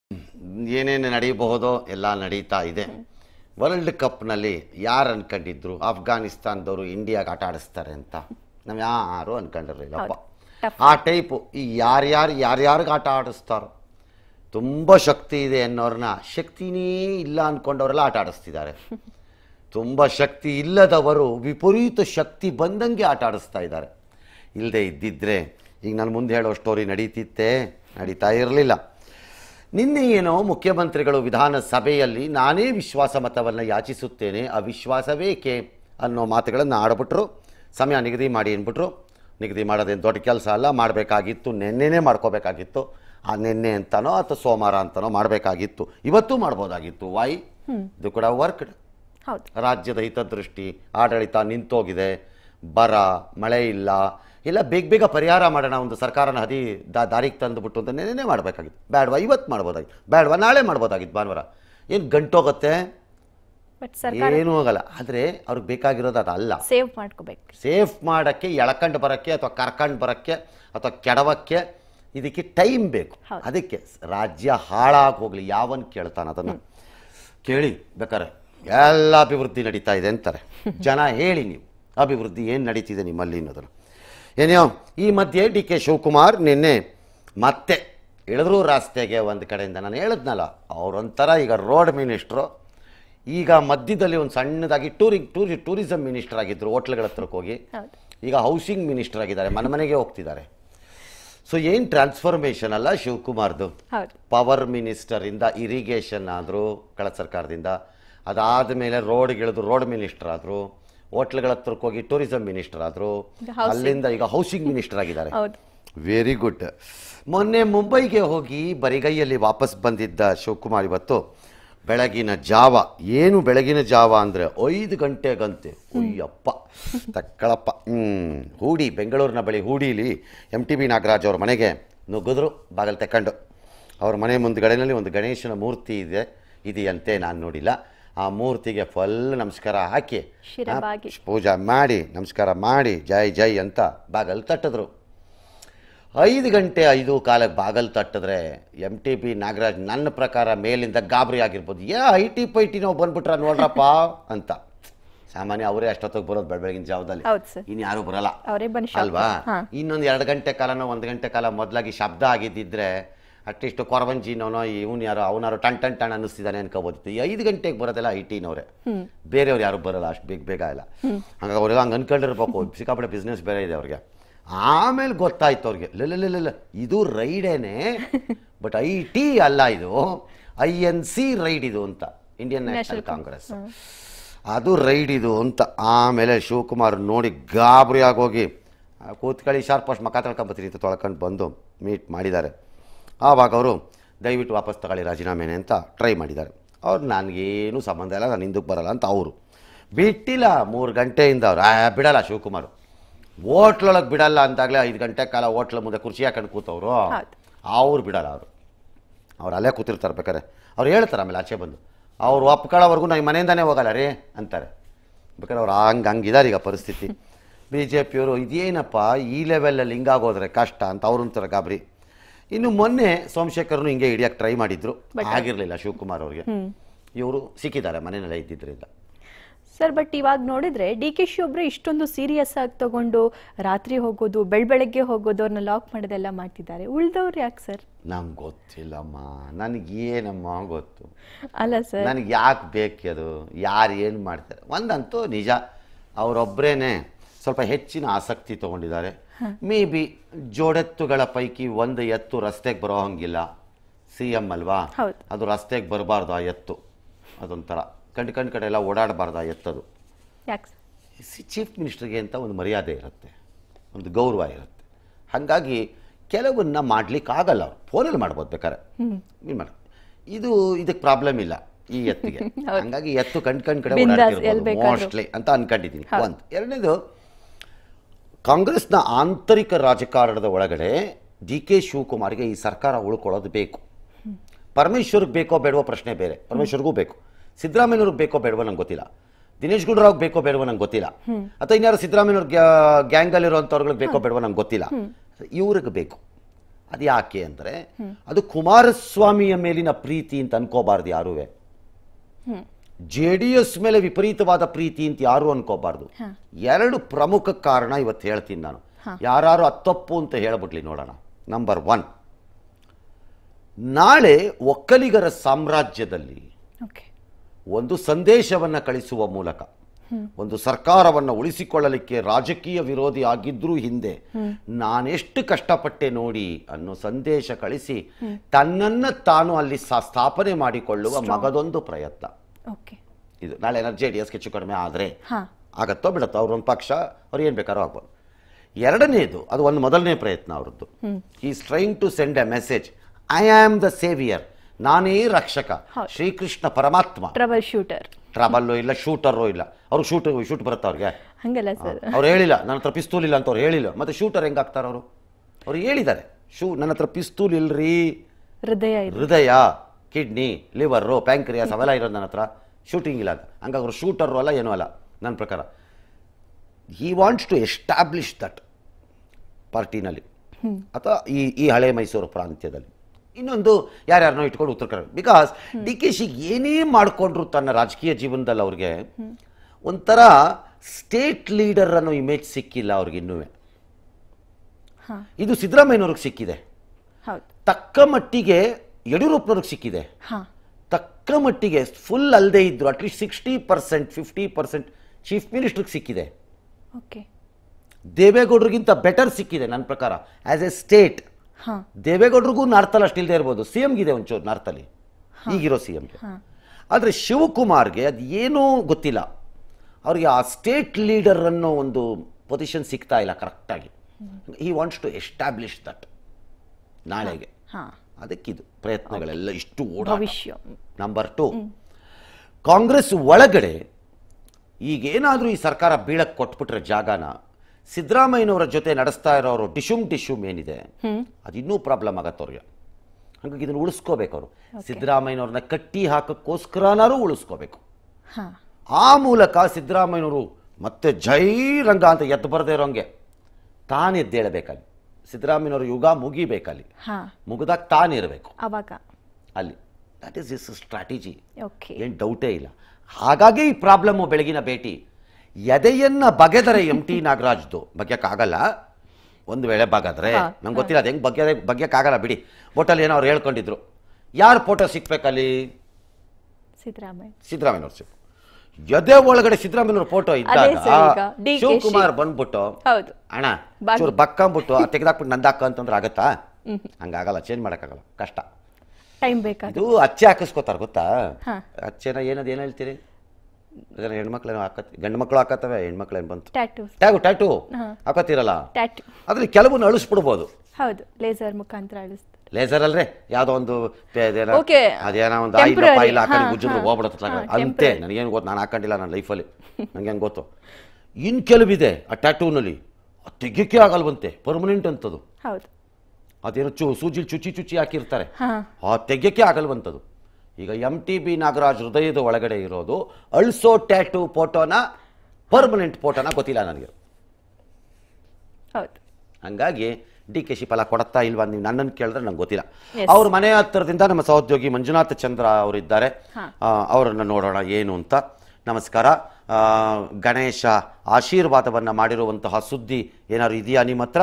ಏನೇನು ನಡೀಬಹುದೋ ಎಲ್ಲ ನಡೀತಾ ಇದೆ ವರ್ಲ್ಡ್ ಕಪ್ನಲ್ಲಿ ಯಾರು ಅನ್ಕೊಂಡಿದ್ರು ಅಫ್ಘಾನಿಸ್ತಾನದವರು ಇಂಡಿಯಾಗೆ ಆಟ ಆಡಿಸ್ತಾರೆ ಅಂತ ನಾವು ಯಾರು ಅನ್ಕೊಂಡಿರ್ಲಿಲ್ಲಪ್ಪ Tough. ಆ ಟೈಪು ಈ ಯಾರ್ಯಾರು ಯಾರ್ಯಾರಿಗೆ ಆಟ ಆಡಿಸ್ತಾರೋ ತುಂಬ ಶಕ್ತಿ ಇದೆ ಅನ್ನೋರನ್ನ ಶಕ್ತಿನೇ ಇಲ್ಲ ಅಂದ್ಕೊಂಡವರೆಲ್ಲ ಆಟ ಆಡಿಸ್ತಿದ್ದಾರೆ ತುಂಬ ಶಕ್ತಿ ಇಲ್ಲದವರು ವಿಪರೀತ ಶಕ್ತಿ ಬಂದಂಗೆ ಆಟ ಆಡಿಸ್ತಾ ಇದ್ದಾರೆ ಇಲ್ಲದೆ ಇದ್ದಿದ್ರೆ ಈಗ ನಾನು ಮುಂದೆ ಹೇಳೋ ಸ್ಟೋರಿ ನಡೀತಿತ್ತೆ ನಡೀತಾ ಇರಲಿಲ್ಲ ನಿನ್ನೆ ಏನೋ ಮುಖ್ಯಮಂತ್ರಿಗಳು ವಿಧಾನಸಭೆಯಲ್ಲಿ ನಾನೇ ವಿಶ್ವಾಸ ಮತವನ್ನು ಯಾಚಿಸುತ್ತೇನೆ ಅವಿಶ್ವಾಸವೇಕೆ ಅನ್ನೋ ಮಾತುಗಳನ್ನು ಆಡ್ಬಿಟ್ರು ಸಮಯ ನಿಗದಿ ಮಾಡಿ ಅಂದ್ಬಿಟ್ರು ನಿಗದಿ ಮಾಡೋದೇನು ದೊಡ್ಡ ಕೆಲಸ ಅಲ್ಲ ಮಾಡಬೇಕಾಗಿತ್ತು ನಿನ್ನೆನೇ ಮಾಡ್ಕೋಬೇಕಾಗಿತ್ತು ಆ ನಿನ್ನೆ ಅಂತನೋ ಅಥವಾ ಸೋಮವಾರ ಅಂತನೋ ಮಾಡಬೇಕಾಗಿತ್ತು ಇವತ್ತೂ ಮಾಡ್ಬೋದಾಗಿತ್ತು ವೈ ಇದು ಕೂಡ ವರ್ಕ್ಡ್ ಹೌದು ರಾಜ್ಯದ ಹಿತದೃಷ್ಟಿ ಆಡಳಿತ ನಿಂತೋಗಿದೆ ಬರ ಮಳೆ ಇಲ್ಲ ಇಲ್ಲ ಬೇಗ ಬೇಗ ಪರಿಹಾರ ಮಾಡೋಣ ಒಂದು ಸರ್ಕಾರನ ಹದಿ ದಾ ದಾರಿಗೆ ತಂದುಬಿಟ್ಟು ಅಂತ ನೆನೆ ಮಾಡಬೇಕಾಗಿತ್ತು ಬ್ಯಾಡ್ವಾ ಇವತ್ತು ಮಾಡ್ಬೋದಾಗಿತ್ತು ಬ್ಯಾಡ್ವಾ ನಾಳೆ ಮಾಡ್ಬೋದಾಗಿತ್ತು ಭಾನುವಾರ ಏನು ಗಂಟೋಗುತ್ತೆ ಬಟ್ ಸರ್ಕಾರ ಏನೂ ಆಗಲ್ಲ ಆದರೆ ಅವ್ರಿಗೆ ಬೇಕಾಗಿರೋದು ಅದಲ್ಲ ಸೇವ್ ಮಾಡ್ಕೋಬೇಕು ಸೇಫ್ ಮಾಡೋಕ್ಕೆ ಎಳ್ಕಂಡು ಬರೋಕ್ಕೆ ಅಥವಾ ಕರ್ಕಂಡು ಬರೋಕ್ಕೆ ಅಥವಾ ಕೆಡವಕ್ಕೆ ಇದಕ್ಕೆ ಟೈಮ್ ಬೇಕು ಹೌದು. ಅದಕ್ಕೆ ರಾಜ್ಯ ಹಾಳಾಗಿ ಹೋಗಲಿ ಯಾವನ್ ಕೇಳ್ತಾನೆ ಅದನ್ನು ಕೇಳಿ ಬೇಕಾರೆ ಎಲ್ಲ ಅಭಿವೃದ್ಧಿ ನಡೀತಾ ಇದೆ ಅಂತಾರೆ ಜನ ಹೇಳಿ ನೀವು ಅಭಿವೃದ್ಧಿ ಏನು ನಡೀತಿದೆ ನಿಮ್ಮಲ್ಲಿ ಅನ್ನೋದನ್ನು ಏನೇಯೋ ಈ ಮಧ್ಯೆ ಡಿ ಕೆ ಶಿವಕುಮಾರ್ ನಿನ್ನೆ ಮತ್ತೆ ಇಳಿದ್ರು ರಾಸ್ತೆಗೆ ಒಂದು ಕಡೆಯಿಂದ ನಾನು ಹೇಳಿದ್ನಲ್ಲ ಅವರೊಂಥರ ಈಗ ರೋಡ್ ಮಿನಿಸ್ಟ್ರು ಈಗ ಮಧ್ಯದಲ್ಲಿ ಒಂದು ಸಣ್ಣದಾಗಿ ಟೂರಿಂಗ್ ಟೂರಿ ಟೂರಿಸಂ ಮಿನಿಸ್ಟರ್ ಆಗಿದ್ದರು ಹೋಟ್ಲ್ಗಳ ಹತ್ರಕ್ಕೆ ಹೋಗಿ ಹೌದು ಈಗ ಹೌಸಿಂಗ್ ಮಿನಿಸ್ಟರ್ ಆಗಿದ್ದಾರೆ ಮನೆ ಮನೆಗೆ ಹೋಗ್ತಿದ್ದಾರೆ ಸೊ ಏನು ಟ್ರಾನ್ಸ್ಫಾರ್ಮೇಷನ್ ಅಲ್ಲ ಶಿವಕುಮಾರ್ದು ಹೌದು ಪವರ್ ಮಿನಿಸ್ಟರಿಂದ ಇರಿಗೇಷನ್ ಆದರು ಕಳೆದ ಸರ್ಕಾರದಿಂದ ಅದಾದ ಮೇಲೆ ರೋಡ್ಗಿಳಿದು ರೋಡ್ ಮಿನಿಸ್ಟರ್ ಆದರು ಹೋಟ್ಲ್ಗಳ ಹತ್ರಕ್ಕೆ ಹೋಗಿ ಟೂರಿಸಂ ಮಿನಿಸ್ಟರ್ ಆದರು ಈಗ housing. ಅಲ್ಲಿಂದ ಈಗ ಹೌಸಿಂಗ್ ಮಿನಿಸ್ಟರ್ ಆಗಿದ್ದಾರೆ ಹೌದು ವೆರಿ ಗುಡ್ ಮೊನ್ನೆ ಮುಂಬೈಗೆ ಹೋಗಿ ಬರಿಗೈಯಲ್ಲಿ ವಾಪಸ್ ಬಂದಿದ್ದ ಶಿವಕುಮಾರ್ ಇವತ್ತು ಬೆಳಗಿನ ಜಾವ ಏನು ಬೆಳಗಿನ ಜಾವ ಅಂದರೆ ಐದು ಗಂಟೆಗಂತೆ ಅಯ್ಯಪ್ಪ ತಕ್ಕಳಪ್ಪ ಹ್ಞೂ ಹೂಡಿ ಬೆಂಗಳೂರಿನ ಬಳಿ ಹೂಡಿಲಿ ಎಮ್ ಟಿ ಬಿ ನಾಗರಾಜ್ ಅವ್ರ ಮನೆಗೆ ನುಗ್ಗಿದ್ರು ಬಾಗಲ್ ತೆಕ್ಕೊಂಡು ಅವ್ರ ಮನೆ ಮುಂದ್ಗಡೆನಲ್ಲಿ ಒಂದು ಗಣೇಶನ ಮೂರ್ತಿ ಇದೆ ಇದೆಯಂತೆ ನಾನು ನೋಡಿಲ್ಲ ಆ ಮೂರ್ತಿಗೆ ಫುಲ್ ನಮಸ್ಕಾರ ಹಾಕಿ ಶಿರಬಾಗಿ. ಆ, ಪೂಜಾ ಮಾಡಿ ನಮಸ್ಕಾರ ಮಾಡಿ ಜೈ ಜೈ ಅಂತ ಬಾಗಲ್ ತಟ್ಟಿದ್ರು ಐದು ಗಂಟೆ ಐದು ಕಾಲಕ್ಕೆ ಬಾಗಲ್ ತಟ್ಟಿದ್ರೆ ಎಮ್ ಟಿ ಪಿ ನಾಗರಾಜ್ ನನ್ನ ಪ್ರಕಾರ ಮೇಲಿಂದ ಗಾಬರಿ ಆಗಿರ್ಬೋದು ಏ ಐ ಟಿ ಪೈಟಿ ನಾವು ಬಂದ್ಬಿಟ್ರ ನೋಡ್ರಪ್ಪ ಅಂತ ಸಾಮಾನ್ಯ ಅವರೇ ಅಷ್ಟೊತ್ತಿಗೆ ಬರೋದು ಬೆಳ ಬೆಳಗಿನ ಜಾವದಲ್ಲಿ ಹೌದು ಸರ್ ಇನ್ನು ಯಾರು ಬರಲ್ಲ ಅವರೇ ಬಂದು ಶಾಪ್ ಅಲ್ವಾ ಹಾ ಇನ್ನೊಂದು ಎರಡು ಗಂಟೆ ಕಾಲನೋ ಒಂದು ಗಂಟೆ ಕಾಲ ಮೊದಲಾಗಿ ಶಬ್ದ ಆಗಿದ್ದಿದ್ರೆ ಅಟ್ಲೀಸ್ಟ್ ಕೊರವಂಜಿನೋನೋ ಇವನು ಯಾರೋ ಅವನಾರು ಟಣ್ ಟಣ್ ಟಣ್ ಅನ್ನಿಸ್ತಿದ್ದಾನೆ ಅನ್ಕೋಬೋದಿತ್ತು ಈ ಐದು ಗಂಟೆಗೆ ಬರೋದೆಲ್ಲ ಐ ಟಿನವ್ರೆ ಬೇರೆಯವ್ರು ಯಾರು ಬರಲ್ಲ ಅಷ್ಟು ಬೇಗ ಬೇಗ ಇಲ್ಲ ಹಂಗಾಗಿ ಅವರೆಲ್ಲ ಹಂಗೆ ಅನ್ಕೊಂಡಿರ್ಬೇಕು ಸಿಕ್ಕಾಪಟ್ಟೆ ಬಿಸ್ನೆಸ್ ಬೇರೆ ಇದೆ ಅವ್ರಿಗೆ ಆಮೇಲೆ ಗೊತ್ತಾಯ್ತು ಅವ್ರಿಗೆ ಇಲ್ಲ ಇದು ರೈಡೇನೆ ಬಟ್ ಐ ಟಿ ಅಲ್ಲ ಇದು ಐ ಎನ್ ಸಿ ರೈಡ್ ಇದು ಅಂತ ಇಂಡಿಯನ್ ನ್ಯಾಷನಲ್ ಕಾಂಗ್ರೆಸ್ ಅದು ರೈಡ್ ಇದು ಅಂತ ಆಮೇಲೆ ಶಿವಕುಮಾರ್ ನೋಡಿ ಗಾಬರಿ ಆಗೋಗಿ ಆ, ಕೂತ್ಕೊಳ್ಳಿ ಶಾರ್ಪ್ ಅಷ್ಟು ಮಕ್ಕ ತೊಳ್ಕೊಂಬತ್ತೀನಿ ಅಂತ ತೊಳ್ಕೊಂಡು ಬಂದು ಮೀಟ್ ಮಾಡಿದ್ದಾರೆ ಆವಾಗ ಅವರು ದಯವಿಟ್ಟು ವಾಪಸ್ ತಗೊಳ್ಳಿ ರಾಜೀನಾಮೆನೆ ಅಂತ ಟ್ರೈ ಮಾಡಿದ್ದಾರೆ ಅವ್ರು ನನಗೇನು ಸಂಬಂಧ ಇಲ್ಲ ನಾನು ಹಿಂದಕ್ಕೆ ಬರಲ್ಲ ಅಂತ ಅವರು ಬಿಟ್ಟಿಲ್ಲ ಮೂರು ಗಂಟೆಯಿಂದ ಅವ್ರು ಆ ಬಿಡಲ್ಲ ಶಿವಕುಮಾರ್ ಹೋಟ್ಲೊಳಗೆ ಬಿಡಲ್ಲ ಅಂದಾಗಲೇ ಐದು ಗಂಟೆ ಕಾಲ ಹೋಟ್ಲ ಮುಂದೆ ಕುರ್ಚಿ ಹಾಕೊಂಡು ಕೂತವರು ಹೌದು. ಅವ್ರು ಬಿಡಲ್ಲ ಅವರು ಅವ್ರು ಅಲ್ಲೇ ಕೂತಿರ್ತಾರೆ ಬೇಕಾರೆ ಅವ್ರು ಹೇಳ್ತಾರೆ ಆಮೇಲೆ ಆಚೆ ಬಂದು ಅವ್ರು ಒಪ್ಕೊಳ್ಳೋವರೆಗೂ ನಾನು ಮನೆಯಿಂದನೇ ಹೋಗಲ್ಲ ರೀ ಅಂತಾರೆ ಬೇಕಾದ್ರೆ ಅವ್ರು ಹಂಗೆ ಹಂಗಿದ್ದಾರೆ ಈಗ ಪರಿಸ್ಥಿತಿ ಬಿ ಜೆ ಪಿಯವರು ಇದೇನಪ್ಪ ಈ ಲೆವೆಲಲ್ಲಿ ಹಿಂಗಾಗೋದ್ರೆ ಕಷ್ಟ ಅಂತ ಅವ್ರು ಅಂತಾರೆ ಗಾಬರಿ ಇನ್ನು ಮೊನ್ನೆ ಸೋಮಶೇಖರ್ನು ಹಿಂಗೆ ಹಿಡಿಯಕ್ಕೆ ಟ್ರೈ ಮಾಡಿದ್ರು ಆಗಿರಲಿಲ್ಲ ಶಿವಕುಮಾರ್ ಅವ್ರಿಗೆ ಇವರು ಸಿಕ್ಕಿದ್ದಾರೆ ಮನೆಯಲ್ಲೇ ಇದ್ದಿದ್ದರಿಂದ ಸರ್ ಬಟ್ ಇವಾಗ ನೋಡಿದ್ರೆ ಡಿ ಕೆ ಶಿ ಒಬ್ರು ಇಷ್ಟೊಂದು ಸೀರಿಯಸ್ ಆಗಿ ತಗೊಂಡು ರಾತ್ರಿ ಹೋಗೋದು ಬೆಳ್ ಬೆಳಗ್ಗೆ ಹೋಗೋದು ಅವ್ರನ್ನ ಲಾಕ್ ಮಾಡೋದೆಲ್ಲ ಮಾಡ್ತಿದ್ದಾರೆ ಉಳ್ದವ್ರು ಯಾಕೆ ಸರ್ ನಂಗೆ ಗೊತ್ತಿಲ್ಲಮ್ಮ ನನಗೇನಮ್ಮ ಗೊತ್ತು ಅಲ್ಲ ಸರ್ ನನಗೆ ಯಾಕೆ ಬೇಕು ಅದು ಯಾರು ಏನು ಮಾಡ್ತಾರೆ ಒಂದಂತೂ ನಿಜ ಅವರೊಬ್ಬರೇನೆ ಸ್ವಲ್ಪ ಹೆಚ್ಚಿನ ಆಸಕ್ತಿ ತೊಗೊಂಡಿದ್ದಾರೆ ಮೇ ಬಿ ಜೋಡೆತ್ತುಗಳ ಪೈಕಿ ಒಂದು ಎತ್ತು ರಸ್ತೆಗೆ ಬರೋ ಹಂಗಿಲ್ಲ ಸಿ ಎಮ್ ಅಲ್ವಾ ಹೌದು. ಅದು ರಸ್ತೆಗೆ ಬರಬಾರ್ದು ಆ ಎತ್ತು ಅದೊಂಥರ ಕಂಡು ಕಂಡು ಕಡೆ ಎಲ್ಲ ಓಡಾಡಬಾರ್ದು ಆ ಎತ್ತದು ಯಾಕೆ ಸರ್ ಸಿ ಚೀಫ್ ಮಿನಿಸ್ಟರ್ಗೆ ಅಂತ ಒಂದು ಮರ್ಯಾದೆ ಇರುತ್ತೆ ಒಂದು ಗೌರವ ಇರುತ್ತೆ ಹಾಗಾಗಿ ಕೆಲವನ್ನ ಮಾಡ್ಲಿಕ್ಕೆ ಆಗಲ್ಲ ಅವ್ರು ಫೋನಲ್ಲಿ ಮಾಡ್ಬೋದು ಬೇಕಾರೆ ಏನು ಮಾಡ ಇದು ಇದಕ್ಕೆ ಪ್ರಾಬ್ಲಮ್ ಇಲ್ಲ ಈ ಎತ್ತಿಗೆ ಹಂಗಾಗಿ ಎತ್ತು ಕಣ್ ಕಣ್ ಕಡೆ ಬಿಂದಾಸ್, ಎಲ್ ಓಡಾಡ್ತಿರ್ಬೋದು ಬೇಕಾದ್ರೂ. ಮೋಸ್ಟ್ಲಿ ಅಂತ ಅನ್ಕೊಂಡಿದ್ದೀನಿ ಒಂದು ಎರಡನೇದು ಕಾಂಗ್ರೆಸ್ನ ಆಂತರಿಕ ರಾಜಕಾರಣದ ಒಳಗಡೆ ಡಿ ಕೆ ಶಿವಕುಮಾರ್ಗೆ ಈ ಸರ್ಕಾರ ಉಳ್ಕೊಳ್ಳೋದು ಬೇಕು ಪರಮೇಶ್ವರ್ಗೆ ಬೇಕೋ ಬೇಡವೋ ಪ್ರಶ್ನೆ ಬೇರೆ ಪರಮೇಶ್ವರ್ಗೂ ಬೇಕು ಸಿದ್ದರಾಮಯ್ಯವ್ರಿಗೆ ಬೇಕೋ ಬೇಡವೋ ನಂಗೆ ಗೊತ್ತಿಲ್ಲ ದಿನೇಶ್ ಗುಂಡೂರಾವ್ ಬೇಕೋ ಬೇಡವೋ ನಂಗೆ ಗೊತ್ತಿಲ್ಲ ಅಥವಾ ಇನ್ಯಾರು ಸಿದ್ದರಾಮಯ್ಯವ್ರ ಗ್ಯಾಂಗಲ್ಲಿರುವಂಥವ್ರಿಗೆ ಬೇಕೋ ಬೇಡವೋ ನಂಗೆ ಗೊತ್ತಿಲ್ಲ ಇವ್ರಿಗೆ ಬೇಕು ಅದು ಯಾಕೆ ಅಂದರೆ ಅದು ಕುಮಾರಸ್ವಾಮಿಯ ಮೇಲಿನ ಪ್ರೀತಿ ಅಂತ ಅನ್ಕೋಬಾರ್ದು ಯಾರುವೆ ಹ್ಮ್ ಜೆ ಡಿ ಎಸ್ ಮೇಲೆ ವಿಪರೀತವಾದ ಪ್ರೀತಿ ಅಂತ ಯಾರು ಅನ್ಕೋಬಾರ್ದು ಹಾ. ಎರಡು ಪ್ರಮುಖ ಕಾರಣ ಇವತ್ತು ಹೇಳ್ತೀನಿ ನಾನು ಹಾ. ಯಾರು ಅತ್ತಪ್ಪು ಅಂತ ಹೇಳ್ಬಿಡ್ಲಿ ನೋಡೋಣ ನಂಬರ್ ಒನ್ ನಾಳೆ ಒಕ್ಕಲಿಗರ ಸಾಮ್ರಾಜ್ಯದಲ್ಲಿ ಓಕೆ ಒಂದು ಸಂದೇಶವನ್ನು ಕಳಿಸುವ ಮೂಲಕ ಒಂದು ಸರ್ಕಾರವನ್ನು ಉಳಿಸಿಕೊಳ್ಳಲಿಕ್ಕೆ ರಾಜಕೀಯ ವಿರೋಧಿ ಆಗಿದ್ರೂ ಹಿಂದೆ ನಾನೆಷ್ಟು ಕಷ್ಟಪಟ್ಟೆ ನೋಡಿ ಅನ್ನೋ ಸಂದೇಶ ಕಳಿಸಿ ತನ್ನನ್ನು ತಾನು ಅಲ್ಲಿ ಸ- ಸ್ಥಾಪನೆ ಮಾಡಿಕೊಳ್ಳುವ ಮಗದೊಂದು ಪ್ರಯತ್ನ ಓಕೆ ಇದು ನಾಳೆ ಏನಾದ್ರು ಜೆ ಡಿ ಎಸ್ಗೆ ಹೆಚ್ಚು ಕಡಿಮೆ ಆದರೆ ಹಾ ಆಗತ್ತೋ ಬಿಡತ್ತೋ ಅವ್ರೊಂದು ಪಕ್ಷ ಅವ್ರು ಏನು ಬೇಕಾದ್ರೂ ಆಗ್ಬೋದು ಎರಡನೇದು ಅದು ಒಂದು ಮೊದಲನೇ ಪ್ರಯತ್ನ ಅವ್ರದ್ದು is trying to send a message I am the saviour ನಾನೇ ರಕ್ಷಕ ಹೌದು. ಶ್ರೀಕೃಷ್ಣ ಪರಮಾತ್ಮ ಟ್ರಬಲ್ ಶೂಟರ್ ಟ್ರಾಬಲ್ಲು ಇಲ್ಲ ಶೂಟರು ಇಲ್ಲ ಅವ್ರು ಶೂಟ್ ಶೂಟ್ ಬರುತ್ತೆ ಅವ್ರಿಗೆ ಹಂಗಲ್ಲ ಸರ್ ಅವ್ರು ಹೇಳಿಲ್ಲ ನನ್ನ ಹತ್ರ ಪಿಸ್ತೂಲ್ ಇಲ್ಲ ಅಂತ ಅವ್ರು ಹೇಳಿಲ್ಲ ಮತ್ತೆ ಶೂಟರ್ ಹೆಂಗಾಗ್ತಾರೆ ಅವರು ಅವ್ರು ಹೇಳಿದ್ದಾರೆ ಶೂ ನನ್ನ ಹತ್ರ ಪಿಸ್ತೂಲ್ ಇಲ್ರಿ ಹೃದಯ ಇದೆ ಹೃದಯ ಕಿಡ್ನಿ ಲಿವರು ಪ್ಯಾಂಕ್ರಿಯಾಸ್ ಅವೆಲ್ಲ ಇರೋದು ನನ್ನ ಹತ್ರ ಶೂಟಿಂಗ್ ಇಲ್ಲ ಅಂತ ಹಂಗಾಗಿ ಅವ್ರು ಶೂಟರು ಅಲ್ಲ ಏನೂ ಅಲ್ಲ ನನ್ನ ಪ್ರಕಾರ he wants to establish that ಪಾರ್ಟಿನಲ್ಲಿ ಅಥವಾ ಈ ಈ ಹಳೆ ಮೈಸೂರು ಪ್ರಾಂತ್ಯದಲ್ಲಿ ಇನ್ನೊಂದು ಯಾರ್ಯಾರನ್ನೋ ಇಟ್ಕೊಂಡು Uttara Kannada because D K Shi ಏನೇ ಮಾಡಿಕೊಂಡ್ರು ತನ್ನ ರಾಜಕೀಯ ಜೀವನದಲ್ಲಿ ಅವ್ರಿಗೆ ಒಂಥರ ಸ್ಟೇಟ್ ಲೀಡರ್ ಅನ್ನೋ ಇಮೇಜ್ ಸಿಕ್ಕಿಲ್ಲ ಅವ್ರಿಗೆ ಇನ್ನೂ ಹಾ ಇದು ಸಿದ್ದರಾಮಯ್ಯನವ್ರಿಗೆ ಸಿಕ್ಕಿದೆ ಹೌದು ತಕ್ಕ ಮಟ್ಟಿಗೆ ಯಡಿಯೂರಪ್ಪನವ್ರಿಗೆ ಸಿಕ್ಕಿದೆ ಹಾ ತಕ್ಕ ಮಟ್ಟಿಗೆ ಫುಲ್ ಅಲ್ಲದೆ ಇದ್ರು at least sixty percent fifty percent chief ಮಿನಿಸ್ಟರ್ಗೆ ಸಿಕ್ಕಿದೆ ಓಕೆ ದೇವೇಗೌಡರಿಗಿಂತ ಬೆಟರ್ ಸಿಕ್ಕಿದೆ ನನ್ನ ಪ್ರಕಾರ ಆಸ್ ಎ ಸ್ಟೇಟ್ ಹಾ ದೇವೇಗೌಡರಿಗೂ ನಾರ್ತಲ್ಲಿ ಅಷ್ಟಿಲ್ಲದೆ ಇರ್ಬೋದು ಸಿ ಎಮ್ಗಿದೆ ಒಂಚೂರು ನಾರ್ತಲ್ಲಿ ಈಗಿರೋ ಸಿ ಎಮ್ಗೆ ಹಾ ಆದರೆ ಶಿವಕುಮಾರ್ಗೆ ಅದು ಏನೂ ಗೊತ್ತಿಲ್ಲ ಅವ್ರಿಗೆ ಆ ಸ್ಟೇಟ್ ಲೀಡರ್ ಅನ್ನೋ ಒಂದು ಪೊಸಿಷನ್ ಸಿಗ್ತಾ ಇಲ್ಲ ಕರೆಕ್ಟಾಗಿ ಈ ವಾಂಟ್ಸ್ ಟು ಎಸ್ಟಾಬ್ಲಿಷ್ ದಟ್ ನಾಳೆಗೆ ಹಾ ಅದಕ್ಕಿದು ಪ್ರಯತ್ನಗಳೆಲ್ಲ ಇಷ್ಟು ಓಡ ಭವಿಷ್ಯ ನಂಬರ್ ಟು ಕಾಂಗ್ರೆಸ್ ಒಳಗಡೆ ಈಗೇನಾದರೂ ಈ ಸರ್ಕಾರ ಬೀಳಕ್ಕೆ ಕೊಟ್ಬಿಟ್ರೆ ಜಾಗನ ಸಿದ್ದರಾಮಯ್ಯನವರ ಜೊತೆ ನಡೆಸ್ತಾ ಇರೋರು ಡಿಶುಮ್ ಡಿಶುಮ್ ಏನಿದೆ ಅದು ಇನ್ನೂ ಪ್ರಾಬ್ಲಮ್ ಆಗತ್ತೆ ಅವ್ರಿಗೆ ಹಾಗಾಗಿ ಇದನ್ನು ಉಳಿಸ್ಕೋಬೇಕು ಅವರು ಸಿದ್ದರಾಮಯ್ಯನವ್ರನ್ನ ಕಟ್ಟಿ ಹಾಕಕ್ಕೋಸ್ಕರನಾರು ಉಳಿಸ್ಕೋಬೇಕು ಹಾ ಆ ಮೂಲಕ ಸಿದ್ದರಾಮಯ್ಯನವರು ಮತ್ತೆ ಜೈ ರಂಗ ಅಂತ ಎದ್ದು ಬರದೇ ಇರೋಂಗೆ ತಾನು ಎದ್ದೇಳಬೇಕಲ್ಲಿ ಸಿದ್ದರಾಮಯ್ಯನವ್ರ ಯುಗ ಮುಗಿಬೇಕಲ್ಲಿ ಹಾ ಮುಗಿದಾಗ ತಾನಿರಬೇಕು ಅವಾಗ ಅಲ್ಲಿ that is is strategy okay ಏನು ಡೌಟೇ ಇಲ್ಲ ಹಾಗಾಗಿ ಈ ಪ್ರಾಬ್ಲಮ್ಮು ಬೆಳಗಿನ ಭೇಟಿ ಎದೆಯನ್ನ ಬಗೆದರೆ ಎಂ ಟಿ ನಾಗರಾಜ್ದು ಬಗ್ಯಕ್ಕಾಗಲ್ಲ ಒಂದು ವೇಳೆ ಬಗದ್ರೆ ಹಾ, ನಂಗೆ ಗೊತ್ತಿಲ್ಲ ಅದು ಹೆಂಗೆ ಬಗ್ಗೆ ಬಗ್ಯಕ್ಕಾಗಲ್ಲ ಬಿಡಿ ಒಟ್ಟಲ್ಲಿ ಏನೋ ಅವ್ರು ಹೇಳ್ಕೊಂಡಿದ್ರು ಯಾರು ಫೋಟೋ ಸಿಕ್ಬೇಕಲ್ಲಿ ಸಿದ್ದರಾಮಯ್ಯ ಸಿದ್ದರಾಮಯ್ಯವ್ರು ಸಿಕ್ ಎದೆ ಒಳಗಡೆ ಸಿದ್ದರಾಮಯ್ಯವ್ರ ಫೋಟೋ ಅದೇ ಇದ್ದಾಗ ಸರ್ ಈಗ ಡಿ ಕೆ ಶಿವಕುಮಾರ್ ಬಂದ್ಬಿಟ್ಟು ಹೌದು ಅಣ್ಣ ಬಾಗಿ. ಚೂರು ಬಕ್ಕಂಬಿಟ್ಟು ತೆಗೆದಾಕ್ಬಿಟ್ಟು ನಂದಾಕ ಅಂತಂದ್ರೆ ಆಗತ್ತಾ ಹಂಗಾಗಲ್ಲ ಚೇಂಜ್ ಮಾಡೋಕ್ಕಾಗಲ್ಲ ಕಷ್ಟ ಟೈಮ್ ಬೇಕಾದ ಇದು ಅಚ್ಚೆ ಹಾಕಿಸ್ಕೋತಾರೆ ಗೊತ್ತಾ ಹಾ. ಅಚ್ಚೆನ ಏನದು ಏನು ಹೇಳ್ತೀರಿ ಅದನ್ನ ಹೆಣ್ಮಕ್ಳೇನೋ ಹಾಕತ್ ಗಂಡು ಮಕ್ಕಳು ಹಾಕತ್ತವೆ ಹೆಣ್ಮಕ್ಳು ಏನು ಬಂತು ಟ್ಯಾಟೂ ಟ್ಯಾಗು ಟ್ಯಾಟು ಹಾ. ಹಾಕೋತಿರಲ್ಲ ಟ್ಯಾಟೂ ಅದ್ರಲ್ಲಿ ಕೆಲವನ್ನ ಅಳಿಸ್ಬಿಡ್ಬೋದು ಹೌದು ಲೇಸರ್ ಮುಖಾಂತರ ಅಳಿಸ್ತಾರೆ ಲೇಸರ್ ಅಲ್ರೇ ಯಾವುದೋ ಒಂದು ಪೆ- ಅದೇನೋ Okay. ಅದೇನೋ ಒಂದು ಆಯಿಲ್ Temporary. ಪಾಯಿಲ್ ಹಾಕೊಂಡು ಹಾ, ಗುಜ್ಜಿದ್ರು ಹಾ. ಹೋಗ್ಬಿಡುತ್ತೆ ಹಾ, ಅಂತೆ temporary. ನನಗೇನು ಗೊತ್ತು ನಾನು ಹಾಕೊಂಡಿಲ್ಲ ನನ್ನ ಲೈಫಲ್ಲಿ ನನಗೇನು ಗೊತ್ತು ಇನ್ನು ಕೆಲವಿದೆ ಆ ಟ್ಯಾಟೂನಲ್ಲಿ ತೆಗಿಯೋಕ್ಕೆ ಆಗಲ್ವಂತೆ ಪರ್ಮನೆಂಟ್ ಅಂತದು ಹೌದು ಅದೇನೋ ಚು ಸೂಜಿಲ್ ಚುಚ್ಚಿ ಚುಚ್ಚಿ ಹಾಕಿರ್ತಾರೆ ಹಾ ಆ ತೆಗ್ಯಕ್ಕೆ ಆಗಲ್ವಂಥದ್ದು ಈಗ ಎಂ ಟಿ ಬಿ ನಾಗರಾಜ್ ಹೃದಯದ ಒಳಗಡೆ ಇರೋದು ಅಳ್ಸೋ ಟ್ಯಾಟೂ ಫೋಟೋನ ಪರ್ಮನೆಂಟ್ ಫೋಟೋನ ಗೊತ್ತಿಲ್ಲ ನನಗೆ ಹೌದು ಹಂಗಾಗಿ ಡಿ ಕೆ ಶಿ ಫಲ ಕೊಡತ್ತಾ ಇಲ್ವಾ ನೀವು ನನ್ನನ್ನು ಕೇಳಿದ್ರೆ ನಂಗೆ ಗೊತ್ತಿಲ್ಲ Yes. ಅವ್ರ ಮನೆ ಹತ್ತಿರದಿಂದ ನಮ್ಮ ಸಹೋದ್ಯೋಗಿ ಮಂಜುನಾಥ ಚಂದ್ರ ಅವರಿದ್ದಾರೆ ಹಾ. ಅವರನ್ನು ನೋಡೋಣ ಏನು ಅಂತ ನಮಸ್ಕಾರ ಆ, ಗಣೇಶ ಆಶೀರ್ವಾದವನ್ನು ಮಾಡಿರುವಂತಹ ಸುದ್ದಿ ಏನಾದ್ರು ಇದೆಯಾ ನಿಮ್ಮ ಹತ್ರ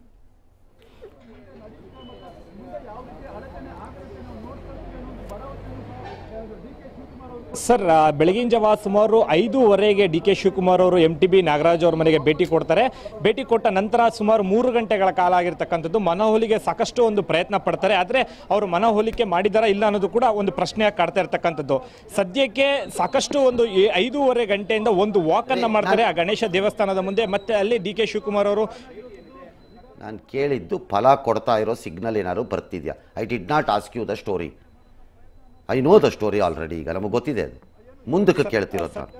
ಸರ್ ಆ, ಬೆಳಗಿನ ಜಾವ ಸುಮಾರು ಐದೂವರೆಗೆ ಡಿ ಕೆ ಶಿವಕುಮಾರ್ ಅವರು ಎಂ ಟಿ ಬಿ ನಾಗರಾಜ್ ಅವ್ರ ಮನೆಗೆ ಭೇಟಿ ಕೊಡ್ತಾರೆ ಭೇಟಿ ಕೊಟ್ಟ ನಂತರ ಸುಮಾರು ಮೂರು ಗಂಟೆಗಳ ಕಾಲ ಆಗಿರ್ತಕ್ಕಂಥದ್ದು ಮನವೊಲಿಗೆ ಸಾಕಷ್ಟು ಒಂದು ಪ್ರಯತ್ನ ಪಡ್ತಾರೆ ಆದರೆ ಅವರು ಮನವೊಲಿಕೆ ಮಾಡಿದಾರಾ ಇಲ್ಲ ಅನ್ನೋದು ಕೂಡ ಒಂದು ಪ್ರಶ್ನೆಯಾಗಿ ಕಾಡ್ತಾ ಇರ್ತಕ್ಕಂಥದ್ದು ಸದ್ಯಕ್ಕೆ ಸಾಕಷ್ಟು ಒಂದು ಈ ಐದೂವರೆ ಗಂಟೆಯಿಂದ ಒಂದು ವಾಕ್ ಅನ್ನ ಮಾಡ್ತಾರೆ ಆ ಗಣೇಶ ದೇವಸ್ಥಾನದ ಮುಂದೆ ಮತ್ತೆ ಅಲ್ಲಿ ಡಿ ಕೆ ಶಿವಕುಮಾರ್ ಅವರು ನಾನು ಕೇಳಿದ್ದು ಫಲ ಕೊಡ್ತಾ ಇರೋ ಸಿಗ್ನಲ್ ಏನಾದ್ರು ಬರ್ತಿದ್ಯಾ I did not ask you the story I know the story already ಈಗ ನಮಗೆ ಗೊತ್ತಿದೆ ಅದು ಮುಂದಕ್ಕೆ ಕೇಳ್ತಿರೋದು ನಾನು